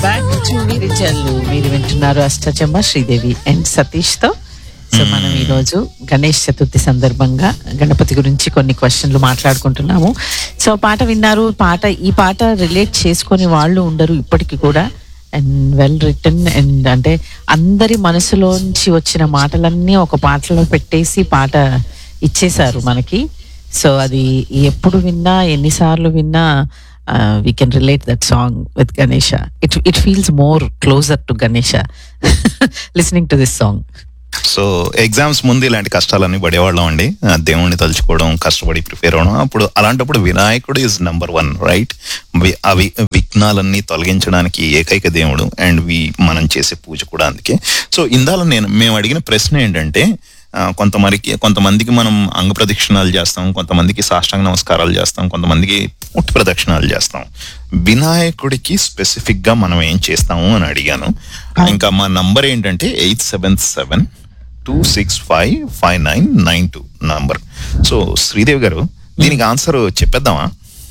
Back to విరిజల్లు మీరు వింటున్నారు అష్టచమ్మ Sridevi and Satish తో సో మనం ఈ రోజు గణేష్ చతుర్థి సందర్భంగా గణపతి గురించి కొన్ని క్వశ్చన్లు మాట్లాడుకుంటున్నాము సో పాట విన్నారు పాట ఈ పాట రిలేట్ చేసుకొని వాళ్ళు ఉండరు ఇప్పటికీ కూడా అండ్ వెల్ రిటర్న్ అండ్ అంటే అందరి మనసులోంచి వచ్చిన మాటలన్నీ ఒక పాటలో పెట్టేసి పాట ఇచ్చేశారు మనకి సో అది ఎప్పుడు విన్నా ఎన్నిసార్లు విన్నా we can relate that song with Ganesha it it feels more closer to Ganesha listening to this song so exams ముందు ఇలాంటి కష్టాలన్నీ పడేవాళ్ళం అండి ఆ, దేవుణ్ణి తలుచుకోవడం కష్టపడి ప్రిపేర్ అవ్వడం అప్పుడు అలాంటప్పుడు వినాయకుడు ఇస్ నంబర్ వన్ రైట్ అవి విఘ్నాలన్నీ తొలగించడానికి ఏకైక దేవుడు అండ్ వి మనం చేసే పూజ కూడా అందుకే సో ఇందాల నేను మేము అడిగిన ప్రశ్న ఏంటంటే ఆ, కొంతమందికి కొంతమందికి మనం అంగ ప్రదక్షిణాలు చేస్తాం కొంతమందికి సాష్టాంగ నమస్కారాలు చేస్తాం కొంతమందికి ముట్టి ప్రదక్షిణాలు చేస్తాం వినాయకుడికి స్పెసిఫిక్ గా మనం ఏం చేస్తాము అని అడిగాను ఇంకా మా నంబర్ ఏంటంటే eight seven seven two six five five nine nine two number so Sridevi garu దీనికి ఆన్సర్ చెప్పేద్దామా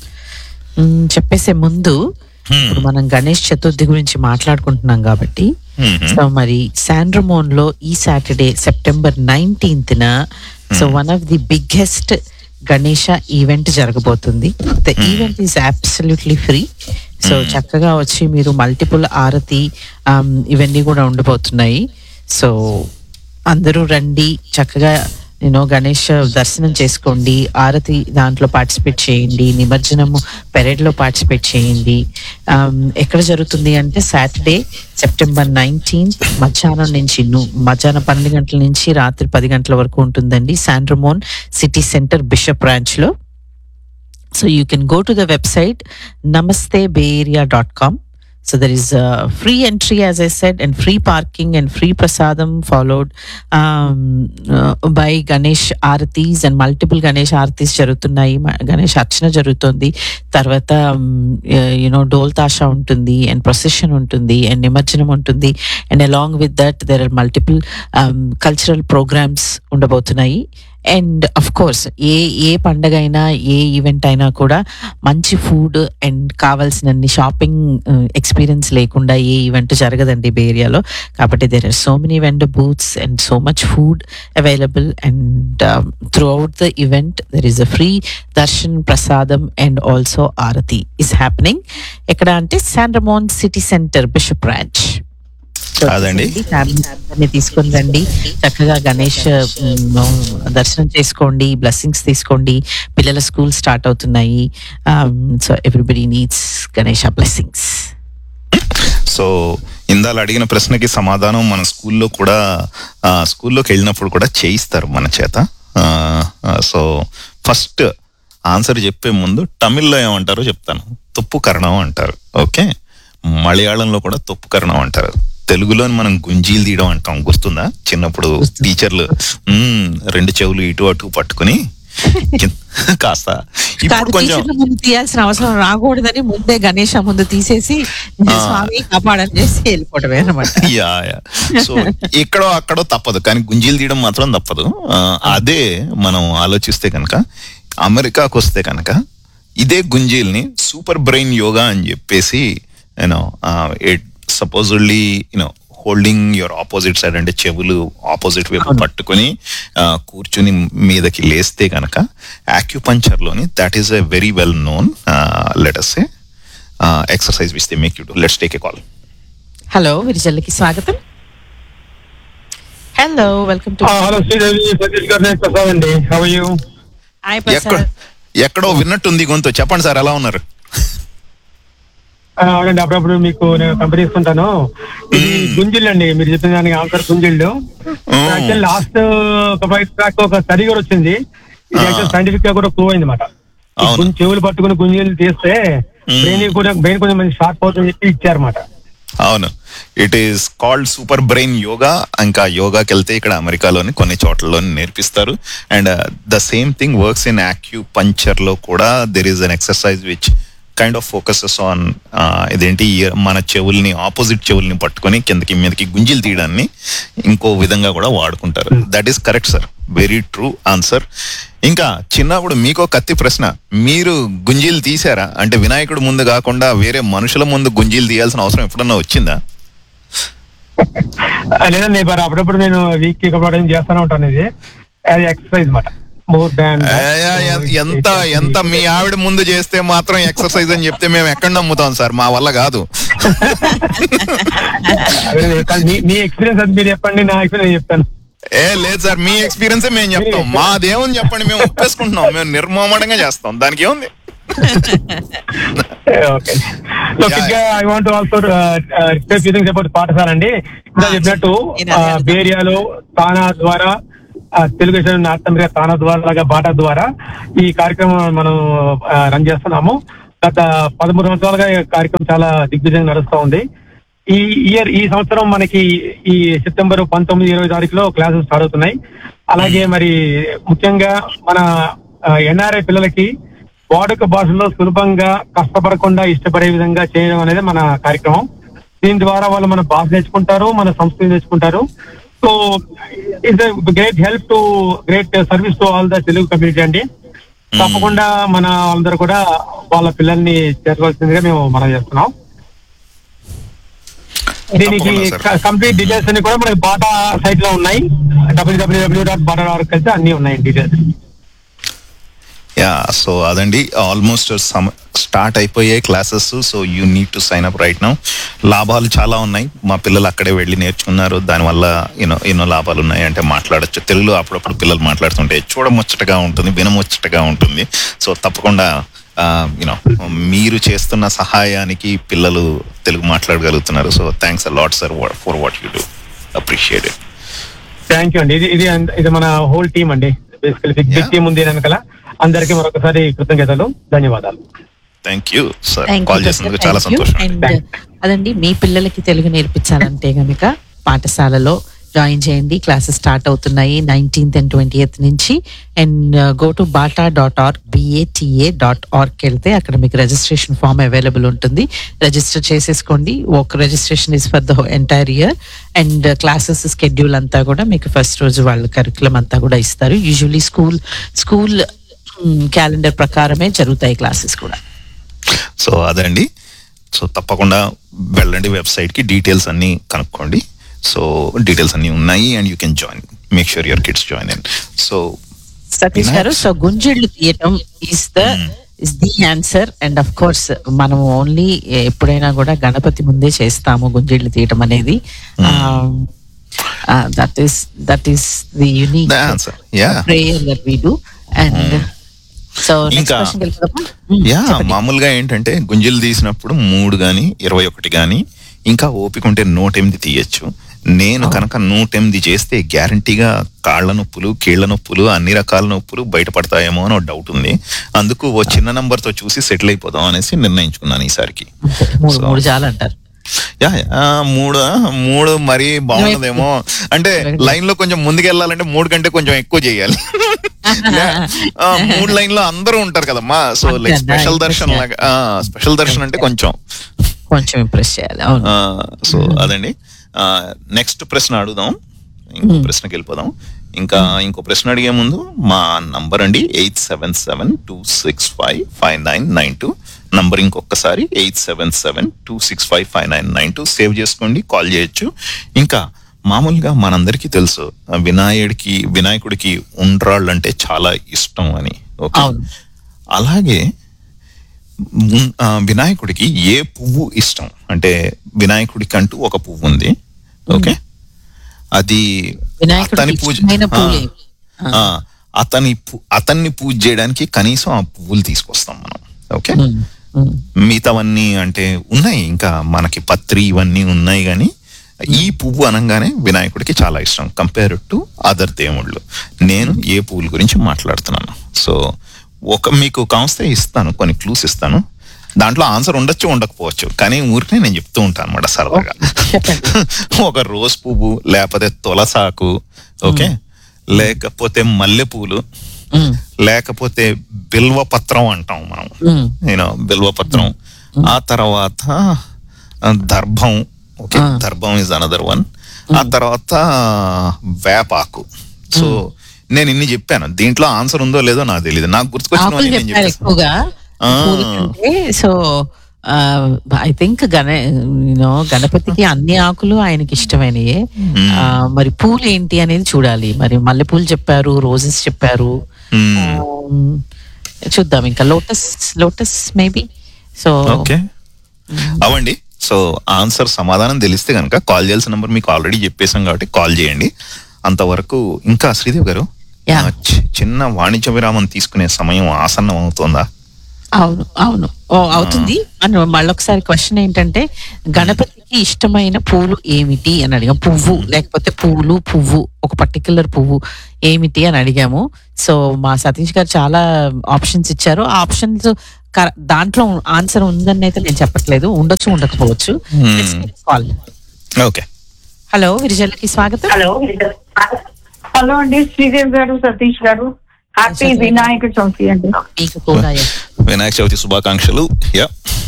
మ్మ్, చెప్పేసే ముందు ఇప్పుడు మనం గణేష్ చతుర్థి గురించి మాట్లాడుకుంటున్నాం కాబట్టి సో మరి శాండ్రమోన్ లో ఈ సాటర్డే సెప్టెంబర్ నైన్టీన్త్ న so one of the biggest Ganesha event జరగబోతుంది the event is absolutely free so చక్కగా వచ్చి మీరు మల్టిపుల్ ఆరతి um, ఇవన్నీ కూడా ఉండబోతున్నాయి సో అందరూ రండి చక్కగా నేను గణేష్ దర్శనం చేసుకోండి ఆరతి దాంట్లో పార్టిసిపేట్ చేయండి నిమజ్జనము పెరేడ్ లో పార్టిసిపేట్ చేయండి ఆమ్, ఎక్కడ జరుగుతుంది అంటే సాటర్డే సెప్టెంబర్ నైన్టీన్త్ మధ్యాహ్నం నుంచి ను- మధ్యాహ్నం పన్నెండు గంటల నుంచి రాత్రి పది గంటల వరకు ఉంటుందండి San Ramon city centre Bishop branch లో So you can go to the website namastebayaria.com. So there is a free entry, as I said, and free parking and free prasadam followed um, uh, by Ganesh Aartis and multiple Ganesh Aartis జరుగుతున్నాయి మ- గణేష్ అర్చన జరుగుతుంది తర్వాత you know Dol తాషా ఉంటుంది and procession ఉంటుంది and నిమజ్జనం ఉంటుంది and along with that there are multiple cultural programmes ఉండబోతున్నాయి and of course ఏ ఏ పండగ అయినా ఏ ఈవెంట్ అయినా కూడా మంచి ఫుడ్ అండ్ కావాల్సినన్ని షాపింగ్ ఎక్స్పీరియన్స్ లేకుండా ఏ ఈవెంట్ జరగదండి బే ఏరియాలో కాబట్టి there are so many vendor booths and so much food available and throughout the event there is a free darshan prasadam and also aarti is happening ఎక్కడ అంటే San Ramon city centre Bishop branch అదండి. Family తీసుకొని రండి చక్కగా గణేష్ మ్, దర్శనం చేసుకోండి బ్లెస్సింగ్స్ తీసుకోండి పిల్లల స్కూల్ స్టార్ట్ అవుతున్నాయి so everybody needs Ganesh blessings so ఇందాల అడిగిన ప్రశ్నకి సమాధానం మన స్కూల్లో కూడా ఆ, స్కూల్లోకి వెళ్ళినప్పుడు కూడా చేయిస్తారు మన చేత ఆ, ఆ, సో ఫస్ట్ ఆన్సర్ చెప్పే ముందు తమిళ్లో ఏమంటారో చెప్తాను తుప్పు కరణం అంటారు ఓకే మలయాళంలో కూడా తుప్పు కరణం అంటారు తెలుగులో మనం గుంజీలు తీయడం అంటాం గుర్తుందా చిన్నప్పుడు టీచర్లు "మ్మ్, రెండు చెవులు ఇటు అటు పట్టుకుని కాస్త ఇప్పుడు కొంచెం టీచర్ల ముందు తీయాల్సిన అవసరం రాకూడదని ముందే గణేష్ ముందు తీసేసి స్వామి కాపాడని చేసి వెళ్ళిపోవడమే అనమాట యా యా సో ఎక్కడో అక్కడో తప్పదు కానీ గుంజీలు తీయడం మాత్రం తప్పదు ఆ, అదే మనం ఆలోచిస్తే కనుక అమెరికాకు వస్తే కనుక ఇదే గుంజీల్ని సూపర్ బ్రెయిన్ యోగా అని చెప్పేసి you know it supposedly you know holding your opposite side అంటే చెవులు ఆపోజిట్ వైపు పట్టుకొని ఆ, కూర్చుని మీదకి లేస్తే కనుక యాక్యుపంచర్ లోని that is a very well known lettuce exercise which they make you do let's take a call hello విరిజల్లకి స్వాగతం hello welcome to hello Sridevi Satish garu నేను ప్రసాద్ అండి హవ్ యూ హాయ్ ఎక్కడ ప్రసాద్ ఎక్కడో విన్నట్టుంది గొంతు చెప్పండి సార్ ఎలా ఉన్నారు అవునండి అప్పుడప్పుడు మీకు నేను కంపెనీ ఇస్తుంటాను ఇది గుంజిళ్ళు అండి మీరు చెప్పిన దానికి ఆన్సర్ గుంజిళ్ళు యాక్చువల్ లాస్ట్ ఒక ఫైవ్ ట్రాక్ ఒక స్టడీ కూడా వచ్చింది ఇది యాక్చువల్ సైంటిఫిక్ గా కూడా ప్రూవ్ అయింది అనమాట అవును. చెవులు పట్టుకుని గుంజిళ్ళు తీస్తే బ్రెయిన్ కూడా బ్రెయిన్ కొంచెం మంచి షార్ప్ అవుతుందని చెప్పి ఇచ్చారన్నమాట అవును it is called super brain yoga ఇంకా యోగాకి వెళ్తే ఇక్కడ అమెరికాలోని కొన్ని చోట్లలో నేర్పిస్తారు and the same thing works in acupuncture లో కూడా there is an exercise which kind of focuses on ఇదేంటి ear- మన చెవుల్ని ఆపోజిట్ చెవుల్ని పట్టుకొని కిందకి మీదకి గుంజిలు తీయడాన్ని ఇంకో విధంగా కూడా వాడుకుంటారు that is correct sir very true answer ఇంకా చిన్నప్పుడు మీకో కత్తి ప్రశ్న మీరు గుంజీలు తీసారా అంటే వినాయకుడు ముందు కాకుండా వేరే మనుషుల ముందు గుంజీలు తీయాల్సిన అవసరం ఎప్పుడన్నా వచ్చిందా ఆ, లేదండి మరి అప్పుడప్పుడు నేను వీక్ కి కప్పడం చేస్తానే ఉంటాను ఇది అది ఎక్సర్సైజ్ మాట మోర్ దాన్ అయ్యా, ఎ- ఎంత ఎంత మీ ఆవిడ ముందు చేస్తే మాత్రం ఎక్సర్సైజ్ అని చెప్తే మేము ఎక్కడ నమ్ముతాం సార్ మా వల్ల కాదు మీ ఎక్స్పీరియన్స్ అది మీరు చెప్పండి నా ఎక్స్పీరియన్స్ చెప్తాను ఏ లేదు సార్ మీ ఎక్స్పీరియన్సే మేము చెప్తాం మాదేముంది చెప్పండి మేము ఒప్పేసుకుంటున్నాం మేము నిర్మోమడంగా చేస్తాం దానికి ఏముంది ఓకే సో Yeah. గా I want also things about Pathashala అండి ఇంకా Ah, చెప్పినట్టు నేను అదే అడుగుతా. బేరియాలో తానా ద్వారా ఆ, తెలుగుదేశం నార్త్ అమెరికా తానా ద్వారా లాగా బాటా ద్వారా ఈ కార్యక్రమం మనం రన్ చేస్తున్నాము గత పదమూడు సంవత్సరాలుగా ఈ కార్యక్రమం చాలా దిగ్విజయంగా నడుస్తూ ఉంది ఈ ఇయర్ ఈ సంవత్సరం మనకి ఈ సెప్టెంబర్ పంతొమ్మిది ఇరవై తారీఖులో క్లాసెస్ స్టార్ట్ అవుతున్నాయి అలాగే మరి ముఖ్యంగా మన ఎన్ఆర్ఐ పిల్లలకి వాడుక భాషలో సులభంగా కష్టపడకుండా ఇష్టపడే విధంగా చేయడం అనేది మన కార్యక్రమం దీని ద్వారా వాళ్ళు మన భాష నేర్చుకుంటారు మన సంస్కృతి నేర్చుకుంటారు so it's great help to great service to all the Telugu community అండి తప్పకుండా మన అందరూ కూడా వాళ్ళ పిల్లల్ని చేర్చవలసిందిగా మేము మనం చేస్తున్నాం దీనికి తప్పకుండా, sir. కంప్లీట్ డీటెయిల్స్ అన్ని కూడా మనకి బాటా సైట్ లో ఉన్నాయి డబ్ల్యూడబ్ల్యూడబ్ల్యూ డాట్ బాటా డాట్ కలిసి అన్ని ఉన్నాయి డీటెయిల్స్ యా సో అదండి ఆల్మోస్ట్ స్టార్ట్ అయిపోయాయి classes so you need to sign up right now లాభాలు చాలా ఉన్నాయి మా పిల్లలు అక్కడే వెళ్ళి నేర్చుకున్నారు దానివల్ల ఎన్నో ఎన్నో లాభాలు ఉన్నాయి అంటే మాట్లాడొచ్చు తెలుగులో అప్పుడప్పుడు పిల్లలు మాట్లాడుతుంటే చూడముచ్చటగా ఉంటుంది వినముచ్చటగా ఉంటుంది సో తప్పకుండా యూనో మీరు చేస్తున్న సహాయానికి పిల్లలు తెలుగు మాట్లాడగలుగుతున్నారు so thanks a lot sir for what you do appreciate it thank you అండి ఇది ఇది అంద- ఇది మన హోల్ టీమ్ అండి basically big big Yeah. Team ఉంది వెనకాల అందరికీ మరొకసారి కృతజ్ఞతలు ధన్యవాదాలు thank you sir Thank you, call doctor. చేసినందుకు చాలా Thank you. సంతోషం And, Thank అదండి మీ పిల్లలకి తెలుగు నేర్పించాలంటే గనుక పాఠశాలలో జాయిన్ చేయండి క్లాసెస్ స్టార్ట్ అవుతున్నాయి నైన్టీన్త్ అండ్ ట్వంటీ నుంచి and go to BATA dot org BATA dot ఆర్గ్కి వెళ్తే అక్కడ మీకు రిజిస్ట్రేషన్ ఫామ్ అవైలబుల్ ఉంటుంది రిజిస్టర్ చేసేసుకోండి ఒక registration is for the entire year and classes schedule అంతా కూడా మీకు ఫస్ట్ రోజు వాళ్ళ కరికులం అంతా కూడా ఇస్తారు యూజువలీ స్కూల్ స్కూల్ క్యాలెండర్ ప్రకారమే జరుగుతాయి క్లాసెస్ కూడా సో అదండి సో తప్పకుండా వెళ్ళండి వెబ్సైట్ కి డీటెయిల్స్ అన్ని కనుక్కోండి సో డీటెయిల్స్ అన్ని ఉన్నాయి and you can join make sure your kids join in so Satish garu so గుంజుళ్ళు తీయటం is the is the answer and of course మనం ఓన్లీ ఎప్పుడైనా కూడా గణపతి ముందే చేస్తాము గుంజిళ్ళు తీయటం అనేది that is that is the unique the answer yeah prayer that we do and so next ఇంకా- క్వశ్చన్ వెళ్తామా యా మామూలుగా ఏంటంటే గుంజలు తీసినప్పుడు మూడు గాని ఇరవై ఒకటి గాని ఇంకా ఓపిక ఉంటే నూట ఎనిమిది తీయచ్చు నేను కనుక నూట ఎనిమిది చేస్తే గ్యారంటీగా కాళ్ళ నొప్పులు కీళ్ల నొప్పులు అన్ని రకాల నొప్పులు బయటపడతాయేమో అని డౌట్ ఉంది అందుకు ఓ చిన్న నంబర్ తో చూసి సెటిల్ అయిపోదాం అనేసి నిర్ణయించుకున్నాను ఈసారికి మూడు So- మూడు చాలు అంటారు యా యా, మూడు మూడు మరి బాగున్నదేమో అంటే లైన్ లో కొంచెం ముందుకెళ్ళాలంటే మూడు కంటే కొంచెం ఎక్కువ చేయాలి ఆ, మూడు లైన్ లో అందరూ ఉంటారు కదమ్మా సో లైక్ అంతే, స్పెషల్ అంతే. దర్శన్ లాగా స్పెషల్ దర్శన్ అంటే కొంచెం కొంచెం ఇంప్రెస్ చేయాలి అవును సో అదండి నెక్స్ట్ ప్రశ్న అడుగుదాం ఇంకో ప్రశ్నకి వెళ్ళిపోదాం ఇంకా ఇంకో ప్రశ్న అడిగే ముందు మా నంబర్ అండి eight seven seven two six five five nine nine two number ఇంకొకసారి eight seven seven two six five five nine nine two save చేసుకోండి కాల్ చేయొచ్చు ఇంకా మామూలుగా మనందరికీ తెలుసు ఆ వినాయకుడికి వినాయకుడికి ఉండ్రాళ్ళు అంటే చాలా ఇష్టం అని ఓకే అవును. అలాగే ఉన్- ఆ, వినాయకుడికి ఏ పువ్వు ఇష్టం అంటే వినాయకుడికి అంటూ ఒక పువ్వు ఉంది ఓకే అది వినాయకుడికి అతని పూజ ఇష్టమైన ఆ, పువ్వులే. ఆ, అతని పు- అతన్ని పూజ చేయడానికి కనీసం ఆ పువ్వులు తీసుకొస్తాం మనం ఓకే ఉమ్, ఉమ్. మిగతావన్నీ అంటే ఉన్నాయి ఇంకా మనకి పత్రి ఇవన్నీ ఉన్నాయి కానీ ఈ పువ్వు అనగానే వినాయకుడికి చాలా ఇష్టం కంపేర్ టు అదర్ దేవుళ్ళు నేను ఏ పువ్వుల గురించి మాట్లాడుతున్నాను సో ఒక మీకు కావస్తే ఇస్తాను కొన్ని క్లూస్ ఇస్తాను దాంట్లో ఆన్సర్ ఉండొచ్చు ఉండకపోవచ్చు కానీ ఊరికే నేను చెప్తూ ఉంటాను అనమాట సరదాగా చెప్పండి. ఒక రోజ్ పువ్వు లేకపోతే తులసాకు ఓకే లేకపోతే మల్లె పువ్వులు ఉమ్, లేకపోతే బిల్వ పత్రం అంటాం మనం ఉమ్. నేను బిల్వపత్రం ఆ తర్వాత ఆ, దర్భం ఓకే Ah. దర్భం ఇస్ అనదర్ వన్ ఆ తర్వాత వేపాకు సో నేను ఇన్ని చెప్పాను దీంట్లో ఆన్సర్ ఉందో లేదో నాకు తెలియదు నాకు గుర్తుకొచ్చిన ఆకులు నేను చెప్పారు చెప్పేసి ఎక్కువగా ఆ. పూల కంటే సో ఐ థింక్ గణ యూనో గణపతికి అన్ని ఆకులు ఆయనకి ఇష్టమైనయే ఆ, మరి పూలు ఏంటి అనేది చూడాలి మరి మల్లెపూలు చెప్పారు రోజెస్ చెప్పారు Um, చూద్దాం ఇంకా lotus lotus maybe so okay అవండి సో ఆన్సర్ సమాధానం తెలిస్తే కనుక కాల్ చేయాల్సిన నెంబర్ మీకు ఆల్రెడీ చెప్పేశాం కాబట్టి కాల్ చేయండి అంతవరకు ఇంకా శ్రీదేవి గారు Yeah. ఆ, చి- చిన్న వాణిజ్య విరామం తీసుకునే సమయం ఆసన్నం అవుతుందా అవును అవును ఓ అవుతుంది అని మళ్ళొకసారి క్వశ్చన్ ఏంటంటే గణపతికి ఇష్టమైన పూలు ఏమిటి అని అడిగాం పువ్వు లేకపోతే పూలు పువ్వు ఒక పర్టికులర్ పువ్వు ఏమిటి అని అడిగాము సో మా సతీష్ గారు చాలా ఆప్షన్స్ ఇచ్చారు ఆ ఆప్షన్స్ దాంట్లో ఆన్సర్ ఉందని అయితే నేను చెప్పట్లేదు ఉండొచ్చు ఉండకపోవచ్చు కాల్ ఓకే హలో విరిజల్లకి స్వాగతం హలో హలో అండి శ్రీదేవి గారు సతీష్ గారు హ్యాపీ వినాయక చవితి అండి మీకు కూడా వినాయక చవితి శుభాకాంక్షలు యా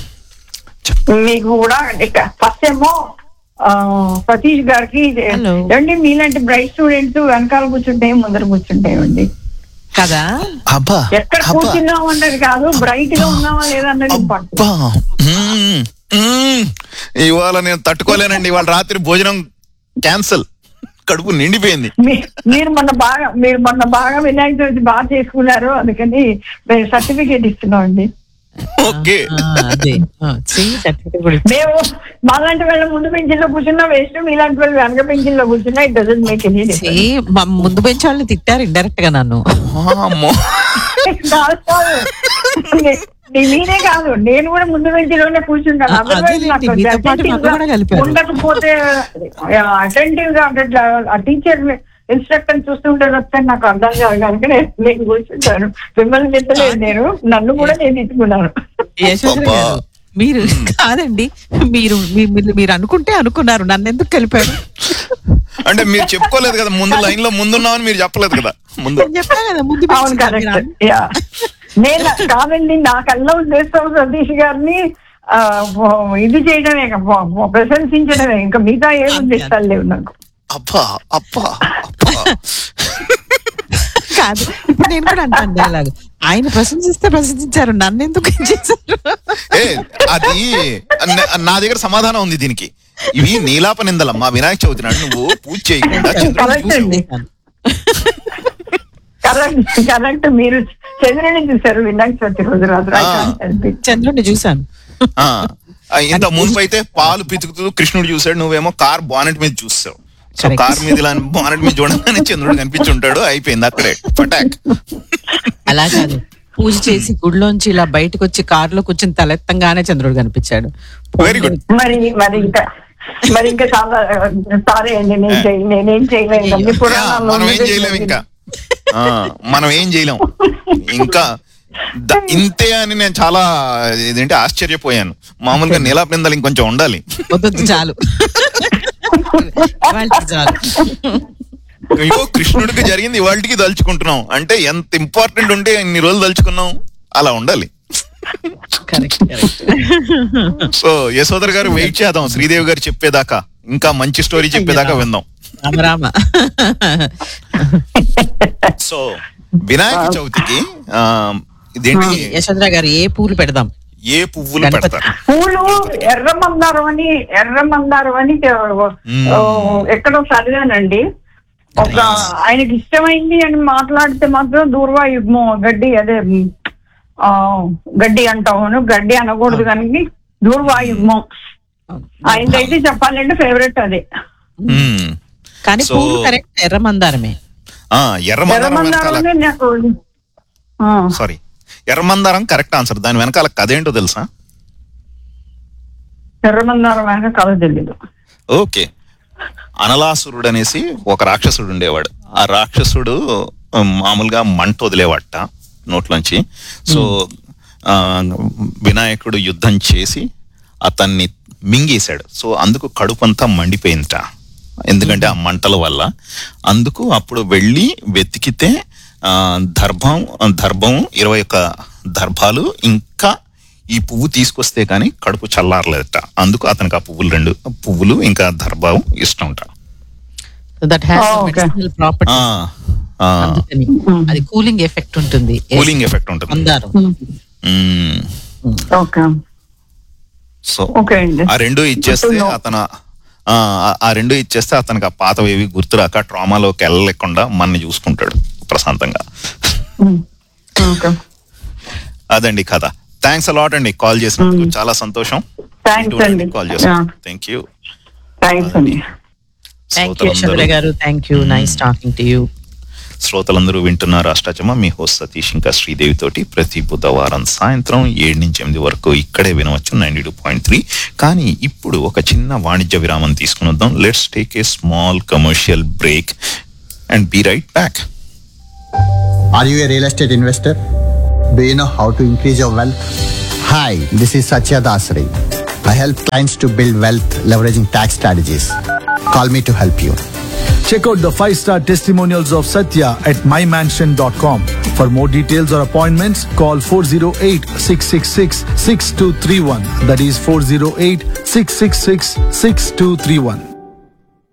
మీకు కూడా ఫస్ట్ ఏమో ఆ, సతీష్ గారికి Hello. ఏమండి మీలాంటి బ్రైట్ స్టూడెంట్స్ వెనకాల కూర్చుంటే ముందర కూర్చుంటాయండి కదా అబ్బా ఎక్కడ అబ్బా కూర్చున్నాం అన్నది కాదు బ్రైట్ గా ఉన్నావా లేదా అన్నది ఇంపార్టెంట్ అబ్బా మ్మ్. మ్మ్. ఇవాళ నేను తట్టుకోలేనండి ఇవాళ రాత్రి భోజనం క్యాన్సల్ కడుపు నిండిపోయింది మీ- మీరు మొన్న బాగా మీరు మొన్న బాగా వినాయక చవితి బాగా చేసుకున్నారు అందుకని మేము సర్టిఫికేట్ ఇస్తున్నాం అండి ఓకే ఆ, అదే సర్టిఫికేట్ కూడా ఇచ్చారు. మేము మాలాంటి వాళ్ళ ముందు పెంచిల్లో కూర్చున్నా వేస్ట్ మీలాంటి వాళ్ళు వెనక పెంచిల్లో కూర్చున్నా it doesn't make any See, మా ముందు బెంచ్ వాళ్ళని తిట్టారు ఇండైరెక్ట్ గా నన్ను అమ్మో కాదు కాదు. నే- నే- నేనే కాదు నేను కూడా ముందు బెంచిలోనే కూర్చుంటాను ఆ, Otherwise అదేలేండి, నాకు మీతో పాటు attentive నన్ను కూడా కలిపారు. ఉండకపోతే అటెంటివ్ గా అంటే ఆ టీచర్ ఇన్స్ట్రక్టర్ చూస్తుంటే వస్తే నాకు అర్థం కాదు కనుక నేను నేను కూర్చుంటాను మిమ్మల్ని తిట్టలేదు నేను నన్ను కూడా నేను తిట్టుకున్నాను యశోధర అబ్బా. గారు మీరు కాదండి మీరు మీ- మీరు- మీరు అనుకుంటే అనుకున్నారు నన్ను ఎందుకు కలిపారు అంటే మీరు చెప్పుకోలేదు కదా ముందు లైన్ లో ముందున్నామని మీరు చెప్పలేదు కదా ముందు నేను చెప్పాను కదా ముందు అవును bench లో మీరు కరెక్ట్ యా నేను కాదండి నా కళ్ళ ఉద్దేశం సతీష్ గారిని ఆ, ఇది చేయడమే ఇక, ప్రశంసించడమే ఇంకా మిగతా ఏ ఉద్దేశాలు లేవు నాకు అబ్బా అబ్బా అబ్బా కాదు ఇప్పుడు నేను కూడా అంటాను డైలాగ్ ఆయన ప్రశంసిస్తే ప్రశంసించారు నన్ను ఎందుకు ఏం చేశారు ఏ అది న- నా దగ్గర సమాధానం ఉంది దీనికి ఇవి నీలాప నిందలమ్మా వినాయక చవితి నాడు నువ్వు పూజ చేయకుండా చంద్రుడిని కరెక్ట్ చూసావు. అండి కరెక్ట్ కరెక్ట్ మీరు చంద్రుని చూసారు వినాయక చవితి రోజు రాత్రి I ఆ. can't help it. చంద్రుడిని చూశాను ఆ, ఆ, ఇంత ముందు అయితే పాలు పితుకుతూ కృష్ణుడు చూసాడు నువ్వేమో కార్ బానెట్ మీద చూసావు సో Correct. కార్ మీద ఇలా బానెట్ మీద చూడగానే చంద్రుడు కనిపించుంటాడు అయిపోయింది అక్కడే పటాక్ అలా కాదు పూజ చేసి గుడిలోంచి ఇలా బయటకు వచ్చి కారులో కూర్చుని తలెత్తంగానే చంద్రుడు కనిపించాడు వెరీ గుడ్ మరి మరి ఇంకా మరి ఇంకా చాలా సారీ అండి నేను చేయ- నేనేం చేయలేను అన్ని పురాణాల్లో మనం ఏం ఉన్నదే చేయలేం జరిగింది. ఇంకా ఆ, మనం ఏం చేయలేం ఇంకా ద- ఇంతే అని నేను చాలా ఇదేంటి ఆశ్చర్యపోయాను మామూలుగా నీలాపిందలు ఇంకొంచెం ఉండాలి వద్దొద్దు చాలు ఇవాళకి చాలు అయ్యో కృష్ణుడికి జరిగింది ఇవాళకి దలుచుకుంటున్నాం అంటే ఎంత ఇంపార్టెంట్ ఉంటే ఇన్ని రోజులు దలుచుకున్నాం అలా ఉండాలి కరెక్ట్ కరెక్ట్ సో యశోదర్ గారు వెయిట్ చేద్దాం శ్రీదేవి గారు చెప్పేదాకా ఇంకా మంచి స్టోరీ చెప్పేదాకా విందాం రామ రామ సో వినాయక చవితికి ఆ, ఇదేంటి యశోధర గారు ఏ పూలు పెడదాం ఏ పువ్వులు గణపతి. పెడతారు పూలు ఎర్ర మందారం అని ఎర్ర మందారం అని మ్మ్. ఓ, ఎక్కడో చదివానండి ఒక ఆయనకి ఇష్టమైంది అని మాట్లాడితే మాత్రం దూర్వా యుగ్మం గడ్డి అదే మ్, ఆ, గడ్డి అంటాము గడ్డి అనకూడదు కానీ దూర్వా యుగ్మం ఆయనదైతే చెప్పాలంటే ఫేవరెట్ అదే మ్మ్. కానీ So- పూలు కరెక్ట్ ఎర్ర మందారమే ఆ, ఎర్రమందారం వెనకాల ఎర్రమందారం నాకు ఆ, సారీ ఎర్రమందారం కరెక్ట్ ఆన్సర్ దాని వెనకాల కథ ఏంటో తెలుసా ఎర్రమందారం ఆయన కథ తెలీదు ఓకే అనలాసురుడు అనేసి ఒక రాక్షసుడు ఉండేవాడు ఆ రాక్షసుడు ఉమ్, మామూలుగా మంట వదిలేవాట నోట్లోంచి సో ఆ, వినాయకుడు యుద్ధం చేసి అతన్ని మింగేశాడు సో అందుకు కడుపంతా మండిపోయిందట ఎందుకంటే ఆ మంటల వల్ల అందుకు అప్పుడు వెళ్ళి వెతికితే ఆ, దర్భం దర్భం ఇరవై ఒక్క దర్భాలు ఇంకా ఈ పువ్వు తీసుకొస్తే కానీ కడుపు చల్లారలేదట అందుకు అతనికి ఆ పువ్వులు రెండు పువ్వులు ఇంకా దర్భం ఇష్టం అంట that has Oh, okay. Medicinal property ఆ, ఆ, అందుకని అది కూలింగ్ ఎఫెక్ట్ ఉంటుంది కూలింగ్ ఎఫెక్ట్ ఉంటుంది మందారం మ్మ్. ఓకే సో ఓకే అండి ఆ రెండు ఇచ్చేస్తే No. అతను ఆ, ఆ- ఆ రెండు ఇచ్చేస్తే అతనికి ఆ పాతవేవి గుర్తురాక ట్రామాలోకి వెళ్ళలేకుండా మనని చూసుకుంటాడు ప్రశాంతంగా ఓకే అదండి కథ థ్యాంక్స్ అలాట్ అండి కాల్ చేసినందుకు చాలా సంతోషం Thanks అండి. కాల్ చేస్తాను Yeah. థ్యాంక్ యూ థ్యాంక్స్ అండి thank you Chandra garu thank you nice talking to you శ్రోతలందరూ వింటున్నారు అష్టాచమ మీ హోస్ట్ సతీష్ ఇంకా శ్రీదేవి తోటి ప్రతి బుధవారం సాయంత్రం ఏడు నుంచి ఎనిమిది వరకు ఇక్కడే వినవచ్చు నైన్టీ టూ పాయింట్ త్రీ కానీ ఇప్పుడు ఒక చిన్న వాణిజ్య విరామం తీసుకుని వద్దాం let's take a small commercial break and be right back Are you a real estate investor? Do you know how to increase your wealth? Hi, this is Satya Dasari. I help clients to build wealth leveraging tax strategies. Call me to help you. Check out the five star testimonials of Satya at mymansion.com. For more details or appointments, call 408 666 6231. That is 408 666 6231.